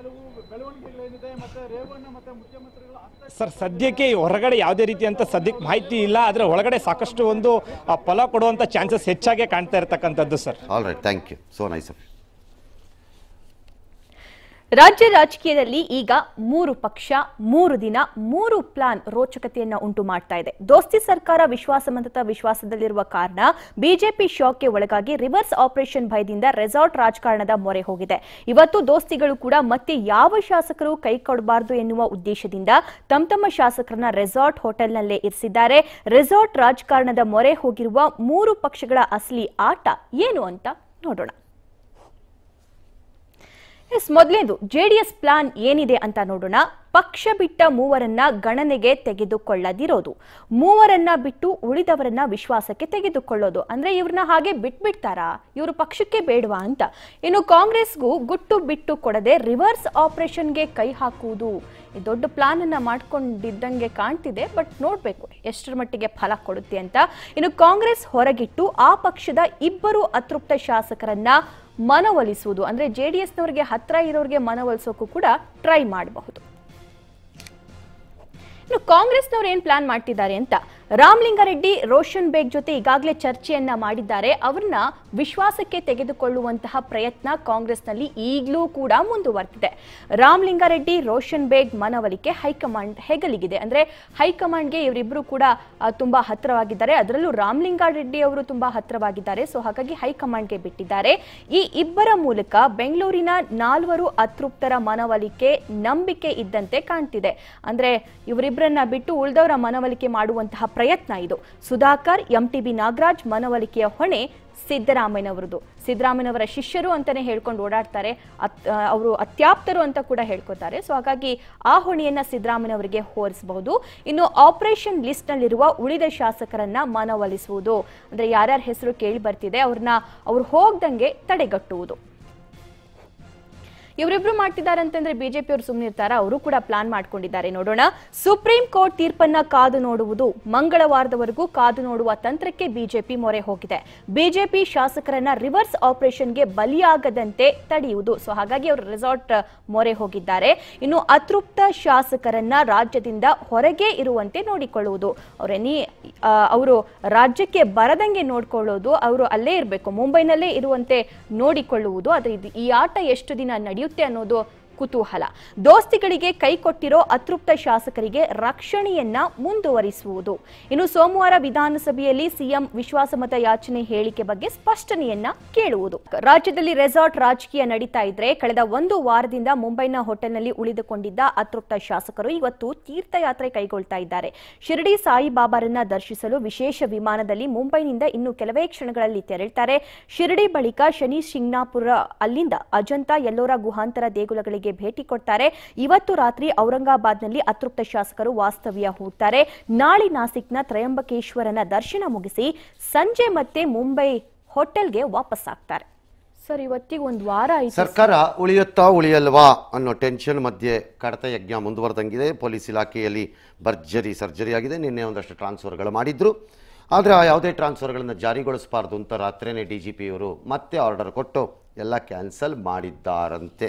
ಸರ್ ಸದ್ಯಕ್ಕೆ ಈ ಹೊರಗಡೆ ಯಾವುದೇ ರೀತಿಯಂತ ಸದ್ಯಕ್ಕೆ ಮಾಹಿತಿ ಇಲ್ಲ ಆದರೆ ಒಳಗಡೆ ಸಾಕಷ್ಟು ಒಂದು ಆ, ಫಲ ಕೊಡುವಂತ ಚಾನ್ಸಸ್ ಹೆಚ್ಚಾಗಿ ಕಾಣ್ತಾ ಇರ್ತಕ್ಕಂಥದ್ದು sir all right thank you so nice ರಾಜ್ಯ ರಾಜಕೀಯದಲ್ಲಿ ಈಗ ಮೂರು ಪಕ್ಷ ಮೂರು ದಿನ ಮೂರು ಪ್ಲಾನ್ ರೋಚಕತೆಯನ್ನ ಉಂಟು ಮಾಡ್ತಾ ಇದೆ ದೋಸ್ತಿ ಸರ್ಕಾರ ವಿಶ್ವಾಸಮತದ ವಿಶ್ವಾಸದಲ್ಲಿರುವ ಕಾರಣ ಬಿಜೆಪಿ ಶಾಕ್ಗೆ ಒಳಗಾಗಿ ರಿವರ್ಸ್ ಆಪರೇಷನ್ ಭಯದಿಂದ ರೆಸಾರ್ಟ್ ರಾಜಕಾರಣದ ಮೊರೆ ಹೋಗಿದೆ ಇವತ್ತು ದೋಸ್ತಿಗಳು ಕೂಡ ಮತ್ತೆ ಯಾವ ಶಾಸಕರು ಕೈ ಕೊಡಬಾರದು ಎನ್ನುವ ಉದ್ದೇಶದಿಂದ ತಮ್ಮ ತಮ್ಮ ಶಾಸಕರನ್ನ ರೆಸಾರ್ಟ್ ಹೋಟೆಲ್ನಲ್ಲೇ ಇರಿಸಿದ್ದಾರೆ ರೆಸಾರ್ಟ್ ರಾಜಕಾರಣದ ಮೊರೆ ಹೋಗಿರುವ ಮೂರು ಪಕ್ಷಗಳ ಅಸಲಿ ಆಟ ಏನು ಅಂತ ನೋಡೋಣ ಎಸ್ ಮೊದಲೇದು ಜೆಡಿಎಸ್ ಪ್ಲಾನ್ ಏನಿದೆ ಅಂತ ನೋಡೋಣ ಪಕ್ಷ ಬಿಟ್ಟ ಮೂವರನ್ನ ಗಣನೆಗೆ ತೆಗೆದುಕೊಳ್ಳದಿರೋದು ಮೂವರನ್ನ ಬಿಟ್ಟು ಉಳಿದವರನ್ನ ವಿಶ್ವಾಸಕ್ಕೆ ತೆಗೆದುಕೊಳ್ಳೋದು ಅಂದ್ರೆ ಇವ್ರನ್ನ ಹಾಗೆ ಬಿಟ್ಬಿಡ್ತಾರಾ ಇವರು ಪಕ್ಷಕ್ಕೆ ಬೇಡವಾ ಅಂತ ಇನ್ನು ಕಾಂಗ್ರೆಸ್ಗೂ ಗುಟ್ಟು ಬಿಟ್ಟು ಕೊಡದೆ ರಿವರ್ಸ್ ಆಪರೇಷನ್ಗೆ ಕೈ ಹಾಕುವುದು ಈ ದೊಡ್ಡ ಪ್ಲಾನ್ ಅನ್ನ ಮಾಡ್ಕೊಂಡಿದ್ದಂಗೆ ಕಾಣ್ತಿದೆ ಬಟ್ ನೋಡ್ಬೇಕು ಎಷ್ಟರ ಮಟ್ಟಿಗೆ ಫಲ ಕೊಡುತ್ತೆ ಅಂತ ಇನ್ನು ಕಾಂಗ್ರೆಸ್ ಹೊರಗಿಟ್ಟು ಆ ಪಕ್ಷದ ಇಬ್ಬರು ಅತೃಪ್ತ ಶಾಸಕರನ್ನ ಮನವೊಲಿಸುವುದು ಅಂದ್ರೆ ಜೆ ಡಿ ಎಸ್ನವರಿಗೆ ಹತ್ರ ಇರೋರಿಗೆ ಮನವೊಲಿಸೋಕ್ಕೂ ಕೂಡ ಟ್ರೈ ಮಾಡಬಹುದು ಇನ್ನು ಕಾಂಗ್ರೆಸ್ನವ್ರು ಏನ್ ಪ್ಲಾನ್ ಮಾಡ್ತಿದ್ದಾರೆ ಅಂತ ರಾಮಲಿಂಗಾರೆಡ್ಡಿ ರೋಷನ್ ಬೇಗ್ ಜೊತೆ ಈಗಾಗಲೇ ಚರ್ಚೆಯನ್ನ ಮಾಡಿದ್ದಾರೆ ಅವ್ರನ್ನ ವಿಶ್ವಾಸಕ್ಕೆ ತೆಗೆದುಕೊಳ್ಳುವಂತಹ ಪ್ರಯತ್ನ ಕಾಂಗ್ರೆಸ್ನಲ್ಲಿ ಈಗಲೂ ಕೂಡ ಮುಂದುವರೆದಿದೆ ರಾಮಲಿಂಗಾರೆಡ್ಡಿ ರೋಷನ್ ಬೇಗ್ ಮನವೊಲಿಕೆ ಹೈಕಮಾಂಡ್ ಹೆಗಲಿಗಿದೆ ಅಂದ್ರೆ ಹೈಕಮಾಂಡ್ಗೆ ಇವರಿಬ್ಬರು ಕೂಡ ಆ, ತುಂಬಾ ಹತ್ರವಾಗಿದ್ದಾರೆ ಅದರಲ್ಲೂ ರಾಮಲಿಂಗಾರೆಡ್ಡಿ ಅವರು ತುಂಬಾ ಹತ್ರವಾಗಿದ್ದಾರೆ ಸೊ ಹಾಗಾಗಿ ಹೈಕಮಾಂಡ್ಗೆ ಬಿಟ್ಟಿದ್ದಾರೆ ಈ ಇಬ್ಬರ ಮೂಲಕ ಬೆಂಗಳೂರಿನ ನಾಲ್ವರು ಅತೃಪ್ತರ ಮನವೊಲಿಕೆ ನಂಬಿಕೆ ಇದ್ದಂತೆ ಕಾಣ್ತಿದೆ ಅಂದ್ರೆ ಇವರಿಬ್ಬರನ್ನ ಬಿಟ್ಟು ಉಳಿದವರ ಮನವೊಲಿಕೆ ಮಾಡುವಂತಹ ಪ್ರಯತ್ನ ಇದು ಸುಧಾಕರ್ ಎಂಟಿಬಿ ನಾಗರಾಜ್ ಮನವೊಲಿಕೆಯ ಹೊಣೆ ಸಿದ್ದರಾಮಯ್ಯನವರದು ಸಿದ್ದರಾಮಯ್ಯನವರ ಶಿಷ್ಯರು ಅಂತಾನೆ ಹೇಳ್ಕೊಂಡು ಓಡಾಡ್ತಾರೆ ಅತ್- ಆ, ಅವರು ಅತ್ಯಾಪ್ತರು ಅಂತ ಕೂಡ ಹೇಳ್ಕೊತಾರೆ ಸೊ ಹಾಗಾಗಿ ಆ ಹೊಣೆಯನ್ನ ಸಿದ್ದರಾಮಯ್ಯನವರಿಗೆ ಹೋರಿಸಬಹುದು ಇನ್ನು ಆಪರೇಷನ್ ಲಿಸ್ಟ್ ನಲ್ಲಿರುವ ಉಳಿದ ಶಾಸಕರನ್ನ ಮನವೊಲಿಸುವುದು ಅಂದ್ರೆ ಯಾರ್ಯಾರ ಹೆಸರು ಕೇಳಿ ಬರ್ತಿದೆ ಅವ್ರನ್ನ ಅವ್ರು ಹೋಗ್ದಂಗೆ ತಡೆಗಟ್ಟುವುದು ಇವರಿಬ್ರು ಮಾಡ್ತಿದ್ದಾರೆ ಅಂತಂದ್ರೆ ಬಿಜೆಪಿ ಅವರು ಸುಮ್ಮನೆ ಇರ್ತಾರ ಅವರು ಕೂಡ ಪ್ಲಾನ್ ಮಾಡ್ಕೊಂಡಿದ್ದಾರೆ ನೋಡೋಣ ಸುಪ್ರೀಂ ಕೋರ್ಟ್ ತೀರ್ಪನ್ನ ಕಾದು ನೋಡುವುದು ಮಂಗಳವಾರದವರೆಗೂ ಕಾದು ನೋಡುವ ತಂತ್ರಕ್ಕೆ ಬಿಜೆಪಿ ಮೊರೆ ಹೋಗಿದೆ ಬಿಜೆಪಿ ಶಾಸಕರನ್ನ ರಿವರ್ಸ್ ಆಪರೇಷನ್ಗೆ ಬಲಿಯಾಗದಂತೆ ತಡೆಯುವುದು ಸೊ ಹಾಗಾಗಿ ಅವರು ರೆಸಾರ್ಟ್ ಮೊರೆ ಹೋಗಿದ್ದಾರೆ ಇನ್ನು ಅತೃಪ್ತ ಶಾಸಕರನ್ನ ರಾಜ್ಯದಿಂದ ಹೊರಗೆ ಇರುವಂತೆ ನೋಡಿಕೊಳ್ಳುವುದು ಅವರೆನಿ ಅವರು ರಾಜ್ಯಕ್ಕೆ ಬರದಂಗೆ ನೋಡ್ಕೊಳ್ಳೋದು ಅವರು ಅಲ್ಲೇ ಇರಬೇಕು ಮುಂಬೈನಲ್ಲೇ ಇರುವಂತೆ ನೋಡಿಕೊಳ್ಳುವುದು ಆದ್ರೆ ಇದು ಈ ಆಟ ಎಷ್ಟು ದಿನ ನಡೆಯುತ್ತೆ ಅನ್ನೋದು ಕುತೂಹಲ ದೋಸ್ತಿಗಳಿಗೆ ಕೈ ಕೊಟ್ಟಿರೋ ಅತೃಪ್ತ ಶಾಸಕರಿಗೆ ರಕ್ಷಣೆಯನ್ನ ಮುಂದುವರಿಸುವುದು ಇನ್ನು ಸೋಮವಾರ ವಿಧಾನಸಭೆಯಲ್ಲಿ ಸಿಎಂ ವಿಶ್ವಾಸಮತ ಯಾಚನೆ ಹೇಳಿಕೆ ಬಗ್ಗೆ ಸ್ಪಷ್ಟನೆಯನ್ನ ಕೇಳುವುದು ರಾಜ್ಯದಲ್ಲಿ ರೆಸಾರ್ಟ್ ರಾಜಕೀಯ ನಡೀತಾ ಇದ್ರೆ ಕಳೆದ ಒಂದು ವಾರದಿಂದ ಮುಂಬೈನ ಹೋಟೆಲ್ನಲ್ಲಿ ಉಳಿದುಕೊಂಡಿದ್ದ ಅತೃಪ್ತ ಶಾಸಕರು ಇವತ್ತು ತೀರ್ಥಯಾತ್ರೆ ಕೈಗೊಳ್ತಾ ಇದ್ದಾರೆ ಶಿರಡಿ ಸಾಯಿಬಾಬಾರನ್ನ ದರ್ಶಿಸಲು ವಿಶೇಷ ವಿಮಾನದಲ್ಲಿ ಮುಂಬೈನಿಂದ ಇನ್ನು ಕೆಲವೇ ಕ್ಷಣಗಳಲ್ಲಿ ತೆರಳುತ್ತಾರೆ ಶಿರಡಿ ಬಳಿಕ ಶನಿ ಶಿಂಗ್ನಾಪುರ ಅಲ್ಲಿಂದ ಅಜಂತಾ ಎಲ್ಲೋರ ಗುಹಾಂತರ ದೇಗುಲಗಳಿಗೆ ಭೇಟಿ ಕೊಡ್ತಾರೆ ಇವತ್ತು ರಾತ್ರಿ ಔರಂಗಾಬಾದ್ನಲ್ಲಿ ಅತೃಪ್ತ ಶಾಸಕರು ವಾಸ್ತವ್ಯ ಹೂಡ್ತಾರೆ ನಾಳೆ ನಾಸಿಕ್ನ ತ್ರಯಂಬಕೇಶ್ವರನ ದರ್ಶನ ಮುಗಿಸಿ ಸಂಜೆ ಮತ್ತೆ ಮುಂಬೈ ಹೋಟೆಲ್ಗೆ ವಾಪಸ್ ಆಗ್ತಾರೆ ಸರ್ ಇವತ್ತಿಗೆ ಒಂದು ವಾರ ಆಯ್ತು ಸರ್ಕಾರ ಉಳಿಯುತ್ತಾ ಉಳಿಯಲ್ವಾ ಅನ್ನೋ ಟೆನ್ಷನ್ ಮಧ್ಯೆ ಕಡತ ಯಜ್ಞ ಮುಂದುವರೆದಂಗಿದೆ ಪೊಲೀಸ್ ಇಲಾಖೆಯಲ್ಲಿ ಭರ್ಜರಿ ಸರ್ಜರಿ ಆಗಿದೆ ನಿನ್ನೆ ಒಂದಷ್ಟು ಟ್ರಾನ್ಸ್ಫರ್ಗಳು ಮಾಡಿದ್ರು ಆದರೆ ಆ ಯಾವುದೇ ಟ್ರಾನ್ಸ್ಫರ್ಗಳನ್ನು ಜಾರಿಗೊಳಿಸಬಾರ್ದು ಅಂತ ರಾತ್ರಿನೇ ಡಿ ಜಿ ಪಿಯವರು ಮತ್ತೆ ಆರ್ಡರ್ ಕೊಟ್ಟು ಎಲ್ಲ ಕ್ಯಾನ್ಸಲ್ ಮಾಡಿದ್ದಾರಂತೆ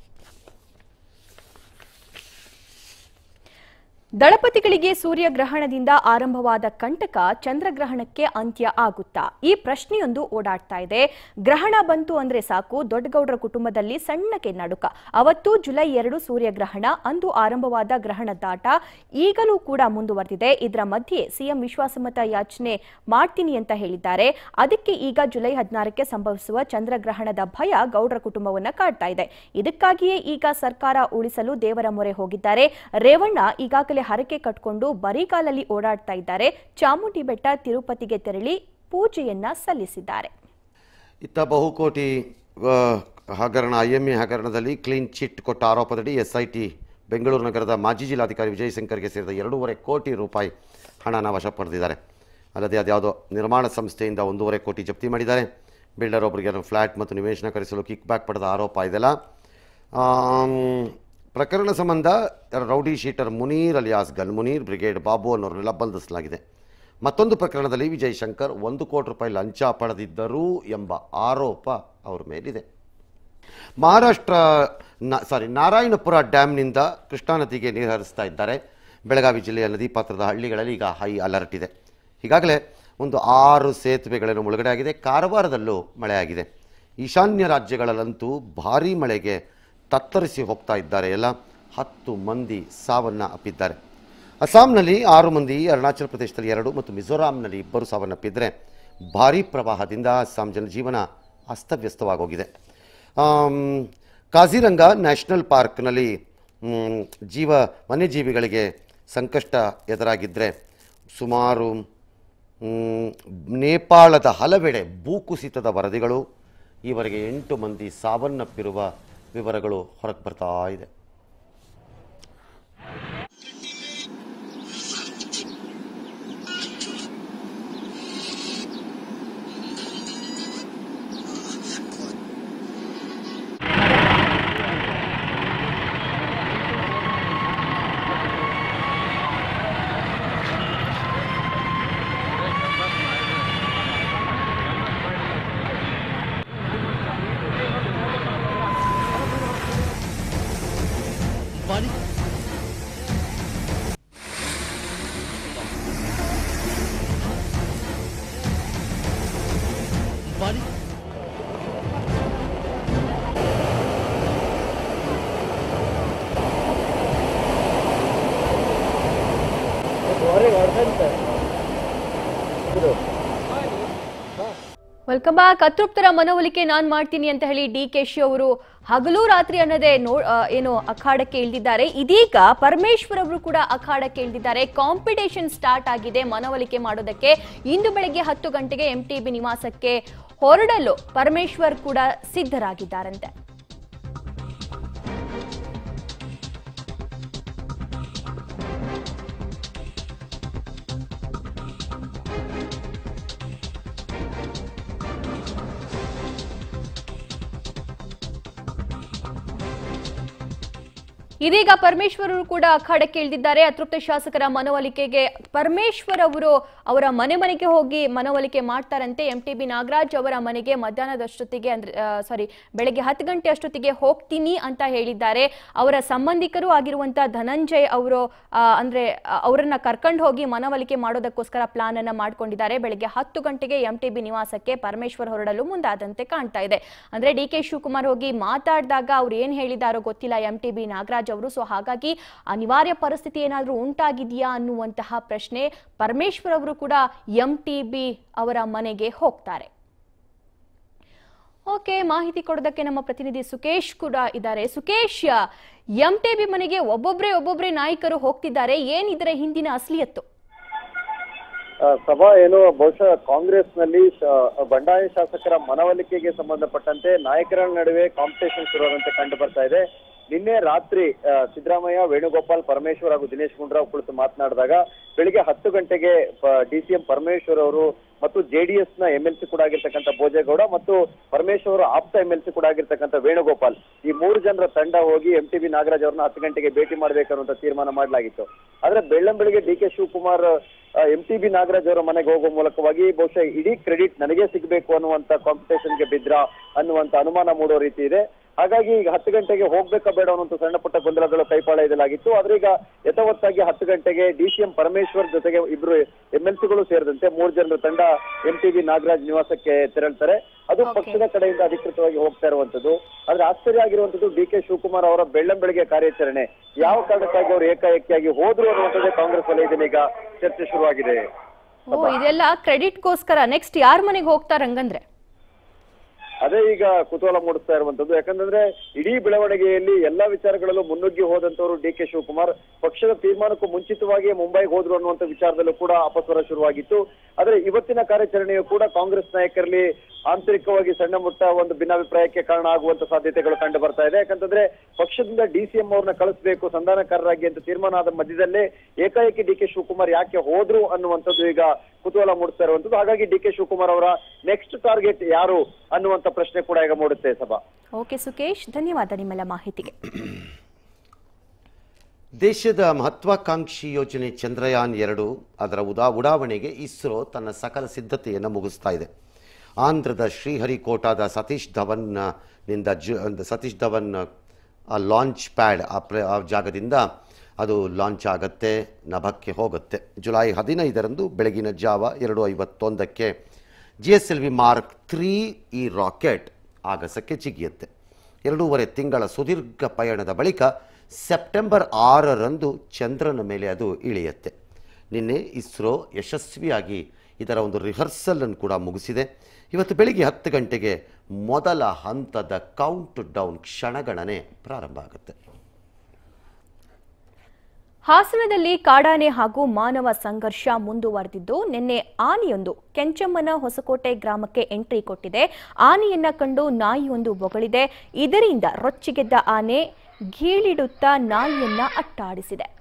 ದಳಪತಿಗಳಿಗೆ ಸೂರ್ಯಗ್ರಹಣದಿಂದ ಆರಂಭವಾದ ಕಂಟಕ ಚಂದ್ರಗ್ರಹಣಕ್ಕೆ ಅಂತ್ಯ ಆಗುತ್ತಾ ಈ ಪ್ರಶ್ನೆಯೊಂದು ಓಡಾಡ್ತಾ ಇದೆ ಗ್ರಹಣ ಬಂತು ಅಂದ್ರೆ ಸಾಕು ದೊಡ್ಡಗೌಡರ ಕುಟುಂಬದಲ್ಲಿ ಸಣ್ಣಕ್ಕೆ ನಡುಕ ಅವತ್ತು ಜುಲೈ ಎರಡು ಸೂರ್ಯಗ್ರಹಣ ಅಂದು ಆರಂಭವಾದ ಗ್ರಹಣ ದಾಟ ಈಗಲೂ ಕೂಡ ಮುಂದುವರೆದಿದೆ ಇದರ ಮಧ್ಯೆ ಸಿಎಂ ವಿಶ್ವಾಸಮತ ಯಾಚನೆ ಮಾಡ್ತೀನಿ ಅಂತ ಹೇಳಿದ್ದಾರೆ ಅದಕ್ಕೆ ಈಗ ಜುಲೈ ಹದಿನಾರಕ್ಕೆ ಸಂಭವಿಸುವ ಚಂದ್ರಗ್ರಹಣದ ಭಯ ಗೌಡರ ಕುಟುಂಬವನ್ನ ಕಾಡ್ತಾ ಇದೆ ಇದಕ್ಕಾಗಿಯೇ ಈಗ ಸರ್ಕಾರ ಉಳಿಸಲು ದೇವರ ಮೊರೆ ಹೋಗಿದ್ದಾರೆ ರೇವಣ್ಣ ಈಗಾಗಲೇ ಹರಕೆ ಕಟ್ಕೊಂಡು ಬರಿಗಾಲಲ್ಲಿ ಓಡಾಡ್ತಾ ಇದ್ದಾರೆ ಚಾಮುಂಡಿ ಬೆಟ್ಟ ತಿರುಪತಿಗೆ ತೆರಳಿ ಪೂಜೆಯನ್ನ ಸಲ್ಲಿಸಿದ್ದಾರೆ ಇತ್ತ ಬಹುಕೋಟಿ ಆ, ಹಗರಣ ಐ ಎಂ ಎ ಹಗರಣದಲ್ಲಿ ಕ್ಲೀನ್ ಚಿಟ್ ಕೊಟ್ಟ ಆರೋಪದಡಿ ಎಸ್ ಐ ಟಿ ಬೆಂಗಳೂರು ನಗರದ ಮಾಜಿ ಜಿಲ್ಲಾಧಿಕಾರಿ ವಿಜಯಶಂಕರ್ಗೆ ಸೇರಿದ ಎರಡೂವರೆ ಕೋಟಿ ರೂಪಾಯಿ ಹಣನ ವಶ ಪಡೆದಿದ್ದಾರೆ ಅಲ್ಲದೆ ಅದ್ಯಾವುದೋ ನಿರ್ಮಾಣ ಸಂಸ್ಥೆಯಿಂದ ಒಂದೂವರೆ ಕೋಟಿ ಜಪ್ತಿ ಮಾಡಿದ್ದಾರೆ ಬಿಲ್ಡರ್ ಒಬ್ಬರಿಗೆ ಫ್ಲ್ಯಾಟ್ ಮತ್ತು ನಿವೇಶನ ಕರೆಸಲು ಕಿಕ್ ಬ್ಯಾಕ್ ಪಡೆದ ಆರೋಪ ಇದೆಲ್ಲ ಆಮ್, ಪ್ರಕರಣ ಸಂಬಂಧ rowdy sheeter Munir alias Gul Munir brigade Babu ಅನ್ನೋರನ್ನೆಲ್ಲ ಬಂಧಿಸಲಾಗಿದೆ ಮತ್ತೊಂದು ಪ್ರಕರಣದಲ್ಲಿ ವಿಜಯ್ ಶಂಕರ್ ಒಂದು ಕೋಟಿ ರೂಪಾಯಿ ಲಂಚ ಪಡೆದಿದ್ದರು ಎಂಬ ಆರೋಪ ಅವ್ರ ಮೇಲಿದೆ ಮಹಾರಾಷ್ಟ್ರ ನ ಸಾರಿ ನಾರಾಯಣಪುರ ಡ್ಯಾಮ್ನಿಂದ ಕೃಷ್ಣಾ ನದಿಗೆ ನೀರು ಹರಿಸ್ತಾ ಇದ್ದಾರೆ ಬೆಳಗಾವಿ ಜಿಲ್ಲೆಯ ನದಿ ಪಾತ್ರದ ಹಳ್ಳಿಗಳಲ್ಲಿ ಈಗ ಹೈ ಅಲರ್ಟ್ ಇದೆ ಈಗಾಗಲೇ ಒಂದು ಆರು ಸೇತುವೆಗಳನ್ನು ಮುಳುಗಡೆ ಆಗಿದೆ ಕಾರವಾರದಲ್ಲೂ ಮಳೆಯಾಗಿದೆ ಈಶಾನ್ಯ ರಾಜ್ಯಗಳಲ್ಲಂತೂ ಭಾರೀ ಮಳೆಗೆ ತತ್ತರಿಸಿ ಹೋಗ್ತಾ ಇದ್ದಾರೆ ಎಲ್ಲ ಹತ್ತು ಮಂದಿ ಸಾವನ್ನು ಅಪ್ಪಿದ್ದಾರೆ ಅಸ್ಸಾಂನಲ್ಲಿ ಆರು ಮಂದಿ ಅರುಣಾಚಲ ಪ್ರದೇಶದಲ್ಲಿ ಎರಡು ಮತ್ತು ಮಿಜೋರಾಂನಲ್ಲಿ ಇಬ್ಬರು ಸಾವನ್ನಪ್ಪಿದ್ದರೆ ಭಾರೀ ಪ್ರವಾಹದಿಂದ ಅಸ್ಸಾಂ ಜನಜೀವನ ಅಸ್ತವ್ಯಸ್ತವಾಗೋಗಿದೆ ಆಮ್, ಕಾಜಿರಂಗ ನ್ಯಾಷನಲ್ ಪಾರ್ಕ್ನಲ್ಲಿ ಮ್, ಜೀವ ವನ್ಯಜೀವಿಗಳಿಗೆ ಸಂಕಷ್ಟ ಎದುರಾಗಿದ್ದರೆ ಸುಮಾರು ಮ್, ನೇಪಾಳದ ಹಲವೆಡೆ ಭೂಕುಸಿತದ ವರದಿಗಳು ಈವರೆಗೆ ಎಂಟು ಮಂದಿ ಸಾವನ್ನಪ್ಪಿರುವ ವಿವರಗಳು ಹೊರಗೆ ಬರ್ತಾ ಇದೆ ವೆಲ್ಕಮ್ ಬ್ಯಾಕ್ ಅತೃಪ್ತರ ಮನವೊಲಿಕೆ ನಾನ್ ಮಾಡ್ತೀನಿ ಅಂತ ಹೇಳಿ ಡಿ ಕೆ ಶಿ ಅವರು ಹಗಲು ರಾತ್ರಿ ಅನ್ನದೇ ನೋ ಆ, ಏನು ಅಖಾಡಕ್ಕೆ ಇಳಿದಿದ್ದಾರೆ ಇದೀಗ ಪರಮೇಶ್ವರ್ ಅವರು ಕೂಡ ಅಖಾಡಕ್ಕೆ ಇಳಿದಿದ್ದಾರೆ ಕಾಂಪಿಟೇಷನ್ ಸ್ಟಾರ್ಟ್ ಆಗಿದೆ ಮನವೊಲಿಕೆ ಮಾಡೋದಕ್ಕೆ ಇಂದು ಬೆಳಗ್ಗೆ ಹತ್ತು ಗಂಟೆಗೆ ಎಂ ಟಿ ಬಿ ನಿವಾಸಕ್ಕೆ ಹೊರಡಲು ಪರಮೇಶ್ವರ್ ಕೂಡ ಸಿದ್ಧರಾಗಿದ್ದಾರಂತೆ ಇದೀಗ ಪರಮೇಶ್ವರ್ ಅವರು ಕೂಡ ಅಖಾಡಕ್ಕೆ ಇಳಿದಿದ್ದಾರೆ ಅತೃಪ್ತ ಶಾಸಕರ ಮನವೊಲಿಕೆಗೆ ಪರಮೇಶ್ವರ್ ಅವರು ಅವರ ಮನೆ ಮನೆಗೆ ಹೋಗಿ ಮನವೊಲಿಕೆ ಮಾಡ್ತಾರಂತೆ ಎಂ ಟಿ ಬಿ ನಾಗರಾಜ್ ಅವರ ಮನೆಗೆ ಮಧ್ಯಾಹ್ನದಷ್ಟೊತ್ತಿಗೆ ಅಂದ್ರೆ ಸಾರಿ ಬೆಳಗ್ಗೆ ಹತ್ತು ಗಂಟೆ ಅಷ್ಟೊತ್ತಿಗೆ ಹೋಗ್ತೀನಿ ಅಂತ ಹೇಳಿದ್ದಾರೆ ಅವರ ಸಂಬಂಧಿಕರು ಆಗಿರುವಂತಹ ಧನಂಜಯ್ ಅವರು ಆ, ಅಂದ್ರೆ ಆ, ಅವರನ್ನ ಕರ್ಕೊಂಡು ಹೋಗಿ ಮನವೊಲಿಕೆ ಮಾಡೋದಕ್ಕೋಸ್ಕರ ಪ್ಲಾನ್ ಅನ್ನ ಮಾಡ್ಕೊಂಡಿದ್ದಾರೆ ಬೆಳಗ್ಗೆ ಹತ್ತು ಗಂಟೆಗೆ ಎಂ ಟಿ ಬಿ ನಿವಾಸಕ್ಕೆ ಪರಮೇಶ್ವರ್ ಹೊರಡಲು ಮುಂದಾದಂತೆ ಕಾಣ್ತಾ ಇದೆ ಅಂದ್ರೆ ಡಿ ಕೆ ಶಿವಕುಮಾರ್ ಹೋಗಿ ಮಾತಾಡಿದಾಗ ಅವ್ರು ಏನ್ ಹೇಳಿದಾರೋ ಗೊತ್ತಿಲ್ಲ ಎಂ ಟಿ ಬಿ ನಾಗರಾಜ್ ಅವರು ಸೊ ಹಾಗಾಗಿ ಅನಿವಾರ್ಯ ಪರಿಸ್ಥಿತಿ ಏನಾದರೂ ಉಂಟಾಗಿದೆಯಾ ಅನ್ನುವಂತಹ ಪ್ರಶ್ನೆ ಪರಮೇಶ್ವರ್ ಅವರು ಕೂಡ ಎಂ ಟಿ ಬಿ ಅವರ ಮನೆಗೆ ಹೋಗ್ತಾರೆ ಓಕೆ ಮಾಹಿತಿ ಕೊಡೋದಕ್ಕೆ ನಮ್ಮ ಪ್ರತಿನಿಧಿ ಸುಕೇಶ್ ಕೂಡ ಇದ್ದಾರೆ ಸುಕೇಶ್ ಎಂ ಟಿ ಬಿ ಮನೆಗೆ ಒಬ್ಬೊಬ್ರೆ ಒಬ್ಬೊಬ್ರೆ ನಾಯಕರು ಹೋಗ್ತಿದ್ದಾರೆ ಏನಿದ್ರೆ ಹಿಂದಿನ ಅಸ್ಲಿಯತ್ತು ಆ, ಸಭಾ ಏನು ಬಹುಶಃ ಕಾಂಗ್ರೆಸ್ನಲ್ಲಿ ಶ- ಬಂಡಾಯ ಶಾಸಕರ ಮನವೊಲಿಕೆಗೆ ಸಂಬಂಧಪಟ್ಟಂತೆ ನಾಯಕರ ನಡುವೆ ಕಾಂಪಿಟೇಷನ್ ಶುರುವಾದಂತೆ ಕಂಡು ಬರ್ತಾ ಇದೆ ನಿನ್ನೆ ರಾತ್ರಿ ಆ, ಸಿದ್ದರಾಮಯ್ಯ ವೇಣುಗೋಪಾಲ್ ಪರಮೇಶ್ವರ್ ಹಾಗೂ ದಿನೇಶ್ ಗುಂಡೂರಾವ್ ಕುಳಿತು ಮಾತನಾಡಿದಾಗ ಬೆಳಿಗ್ಗೆ ಹತ್ತು ಗಂಟೆಗೆ ಡಿ ಸಿ ಎಂ ಪರಮೇಶ್ವರ್ ಅವರು ಮತ್ತು ಜೆಡಿಎಸ್ ನ ಎಂ ಎಲ್ ಸಿ ಕೂಡ ಆಗಿರ್ತಕ್ಕಂಥ ಭೋಜೇಗೌಡ ಮತ್ತು ಪರಮೇಶ್ವರ್ ಆಪ್ತ ಎಂ ಎಲ್ ಸಿ ಕೂಡ ಆಗಿರ್ತಕ್ಕಂಥ ವೇಣುಗೋಪಾಲ್ ಈ ಮೂರು ಜನರ ತಂಡ ಹೋಗಿ ಎಂ ಟಿ ಬಿ ನಾಗರಾಜ್ ಅವರನ್ನ ಹತ್ತು ಗಂಟೆಗೆ ಭೇಟಿ ಮಾಡಬೇಕನ್ನುವಂತ ತೀರ್ಮಾನ ಮಾಡಲಾಗಿತ್ತು ಆದ್ರೆ ಬೆಳ್ಳಂಬೆಳಿಗ್ಗೆ D K Shivakumar M T B Nagaraj ಅವರ ಮನೆಗೆ ಹೋಗುವ ಮೂಲಕವಾಗಿ ಬಹುಶಃ ಇಡೀ ಕ್ರೆಡಿಟ್ ನನಗೆ ಸಿಗಬೇಕು ಅನ್ನುವಂತ ಕಾಂಪಿಟೇಷನ್ಗೆ ಬಿದ್ರ ಅನ್ನುವಂತ ಅನುಮಾನ ಮೂಡೋ ರೀತಿ ಇದೆ ಹಾಗಾಗಿ ಈಗ ಹತ್ತು ಗಂಟೆಗೆ ಹೋಗ್ಬೇಕಾ ಬೇಡ ಅನ್ನುವಂತ ಸಣ್ಣ ಪುಟ್ಟ ಗೊಂದಲಗಳು ಕೈಪಾಳಯದಲ್ಲಾಗಿತ್ತು ಆದ್ರೆ ಈಗ ಯಥಾವತ್ತಾಗಿ ಹತ್ತು ಗಂಟೆಗೆ ಡಿ ಸಿ ಎಂ ಪರಮೇಶ್ವರ್ ಜೊತೆಗೆ ಇಬ್ರು ಎಂ ಎಲ್ ಸಿಗಳು ಸೇರಿದಂತೆ ಮೂರು ಜನರ ತಂಡ ಎಂ ಟಿ ಬಿ ನಾಗರಾಜ್ ನಿವಾಸಕ್ಕೆ ತೆರಳ್ತಾರೆ ಅದು Okay. ಪಕ್ಷದ ಕಡೆಯಿಂದ ಅಧಿಕೃತವಾಗಿ ಹೋಗ್ತಾ ಇರುವಂತದ್ದು ಆದ್ರೆ ಆಶ್ಚರ್ಯ ಆಗಿರುವಂತದ್ದು ಡಿ ಕೆ ಶಿವಕುಮಾರ್ ಅವರ ಬೆಳ್ಳಂಬೆಳಿಗ್ಗೆ ಕಾರ್ಯಾಚರಣೆ ಯಾವ ಕಾರಣಕ್ಕಾಗಿ ಅವರು ಏಕಾಏಕಿಯಾಗಿ ಹೋದ್ರು ಅನ್ನುವಂಥದ್ದೇ ಕಾಂಗ್ರೆಸ್ ವಲಯದಲ್ಲಿ ಈಗ ಚರ್ಚೆ ಶುರುವಾಗಿದೆ ಓ ಇದೆಲ್ಲ ಕ್ರೆಡಿಟ್ಗೋಸ್ಕರ ನೆಕ್ಸ್ಟ್ ಯಾರ ಮನೆಗೆ ಹೋಗ್ತಾರೆ ಹಂಗಂದ್ರೆ ಅದೇ ಈಗ ಕುತೂಹಲ ಮೂಡಿಸ್ತಾ ಇರುವಂತದ್ದು ಯಾಕಂದ್ರೆ ಇಡೀ ಬೆಳವಣಿಗೆಯಲ್ಲಿ ಎಲ್ಲಾ ವಿಚಾರಗಳಲ್ಲೂ ಮುನ್ನುಗ್ಗಿ ಹೋದಂತವರು ಡಿ ಕೆ ಶಿವಕುಮಾರ್ ಪಕ್ಷದ ತೀರ್ಮಾನಕ್ಕೂ ಮುಂಚಿತವಾಗಿಯೇ ಮುಂಬೈಗೆ ಹೋದ್ರು ಅನ್ನುವಂತ ವಿಚಾರದಲ್ಲೂ ಕೂಡ ಅಪಸ್ವರ ಶುರುವಾಗಿತ್ತು ಆದ್ರೆ ಇವತ್ತಿನ ಕಾರ್ಯಾಚರಣೆಯು ಕೂಡ ಕಾಂಗ್ರೆಸ್ ನಾಯಕರಲ್ಲಿ ಆಂತರಿಕವಾಗಿ ಸಣ್ಣ ಮುಟ್ಟ ಒಂದು ಭಿನ್ನಾಭಿಪ್ರಾಯಕ್ಕೆ ಕಾರಣ ಆಗುವಂತ ಸಾಧ್ಯತೆಗಳು ಕಂಡು ಬರ್ತಾ ಇದೆ ಯಾಕಂತಂದ್ರೆ ಪಕ್ಷದಿಂದ ಡಿ ಸಿ ಎಂ ಅವ್ರನ್ನ ಕಳಿಸ್ಬೇಕು ಸಂಧಾನಕಾರರಾಗಿ ಅಂತ ತೀರ್ಮಾನ ಆದ ಮಧ್ಯದಲ್ಲೇ ಏಕಾಏಕಿ ಡಿ ಕೆ ಶಿವಕುಮಾರ್ ಯಾಕೆ ಹೋದ್ರು ಅನ್ನುವಂಥದ್ದು ಈಗ ಕುತೂಹಲ ಮೂಡಿಸ್ತಾ ಇರುವಂತದ್ದು ಹಾಗಾಗಿ ಡಿ ಕೆ ಶಿವಕುಮಾರ್ ಅವರ ನೆಕ್ಸ್ಟ್ ಟಾರ್ಗೆಟ್ ಯಾರು ಅನ್ನುವಂತ ಪ್ರಶ್ನೆ ಕೂಡ ಈಗ ಮೂಡುತ್ತೆ ಸಭಾ ಓಕೆ ಸುಕೇಶ್ ಧನ್ಯವಾದ ನಿಮ್ಮೆಲ್ಲ ಮಾಹಿತಿಗೆ ದೇಶದ ಮಹತ್ವಾಕಾಂಕ್ಷಿ ಯೋಜನೆ ಚಂದ್ರಯಾನ್ ಎರಡು ಅದರ ಉದಾ ಉಡಾವಣೆಗೆ ಇಸ್ರೋ ತನ್ನ ಸಕಲ ಸಿದ್ಧತೆಯನ್ನು ಮುಗಿಸ್ತಾ ಇದೆ ಆಂಧ್ರದ ಶ್ರೀಹರಿಕೋಟಾದ ಸತೀಶ್ ಧವನ್ ನಿಂದ ಜು ಅಂದ ಸತೀಶ್ ಧವನ್ ಆ ಲಾಂಚ್ ಪ್ಯಾಡ್ ಆ ಪ್ರ ಆ ಜಾಗದಿಂದ ಅದು ಲಾಂಚ್ ಆಗುತ್ತೆ ನಭಕ್ಕೆ ಹೋಗುತ್ತೆ ಜುಲೈ ಹದಿನೈದರಂದು ಬೆಳಗಿನ ಜಾವ ಎರಡು ಐವತ್ತೊಂದಕ್ಕೆ G S L V mark three ಈ ರಾಕೆಟ್ ಆಗಸಕ್ಕೆ ಜಿಗಿಯುತ್ತೆ ಎರಡೂವರೆ ತಿಂಗಳ ಸುದೀರ್ಘ ಪಯಣದ ಬಳಿಕ ಸೆಪ್ಟೆಂಬರ್ ಆರರಂದು ಚಂದ್ರನ ಮೇಲೆ ಅದು ಇಳಿಯುತ್ತೆ ನಿನ್ನೆ ಇಸ್ರೋ ಯಶಸ್ವಿಯಾಗಿ ಇದರ ಒಂದು ರಿಹರ್ಸಲನ್ನು ಕೂಡ ಮುಗಿಸಿದೆ ಇವತ್ತು ಬೆಳಿಗ್ಗೆ ಹತ್ತು ಗಂಟೆಗೆ ಮೊದಲ ಹಂತದ ಕೌಂಟ್ ಡೌನ್ ಕ್ಷಣಗಣನೆ ಪ್ರಾರಂಭ ಆಗುತ್ತೆ ಹಾಸನದಲ್ಲಿ ಕಾಡಾನೆ ಹಾಗೂ ಮಾನವ ಸಂಘರ್ಷ ಮುಂದುವರೆದಿದ್ದು ನಿನ್ನೆ ಆನೆಯೊಂದು ಕೆಂಚಮ್ಮನ ಹೊಸಕೋಟೆ ಗ್ರಾಮಕ್ಕೆ ಎಂಟ್ರಿ ಕೊಟ್ಟಿದೆ ಆನೆಯನ್ನ ಕಂಡು ನಾಯಿಯೊಂದು ಬೊಗಳಿದೆ ಇದರಿಂದ ರೊಚ್ಚಿಗೆದ್ದ ಆನೆ ಗೀಳಿಡುತ್ತಾ ನಾಯಿಯನ್ನ ಅಟ್ಟಾಡಿಸಿದೆ